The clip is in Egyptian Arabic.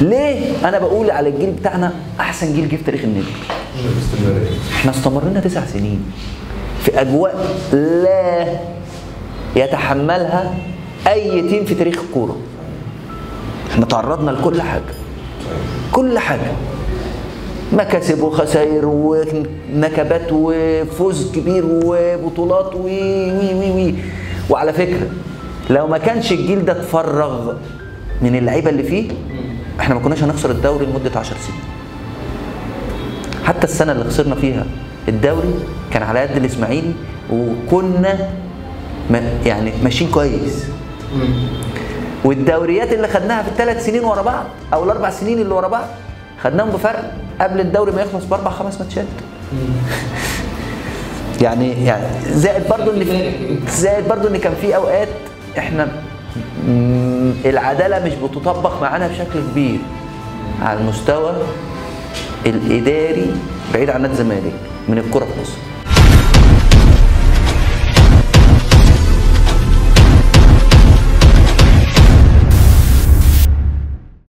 ليه انا بقول على الجيل بتاعنا احسن جيل جه في تاريخ النادي احنا استمرنا تسع سنين في اجواء لا يتحملها اي تيم في تاريخ الكوره احنا تعرضنا لكل حاجه كل حاجه مكاسب وخسائر ونكبات وفوز كبير وبطولات وي وي وي وي وعلى فكره لو ما كانش الجيل ده اتفرغ من اللعيبه اللي فيه احنا ما كناش هنخسر الدوري لمده 10 سنين حتى السنه اللي خسرنا فيها الدوري كان على قد الاسماعيلي وكنا ما يعني ماشيين كويس والدوريات اللي خدناها في الثلاث سنين ورا بعض او الاربع سنين اللي ورا بعض خدناهم بفرق قبل الدوري ما يخلص باربع خمس ماتشات يعني يعني زائد برضو ان في زائد برضو ان كان في اوقات احنا مم، العداله مش بتطبق معانا بشكل كبير على المستوى الاداري بعيد عن نادي الزمالك من الكره في مصر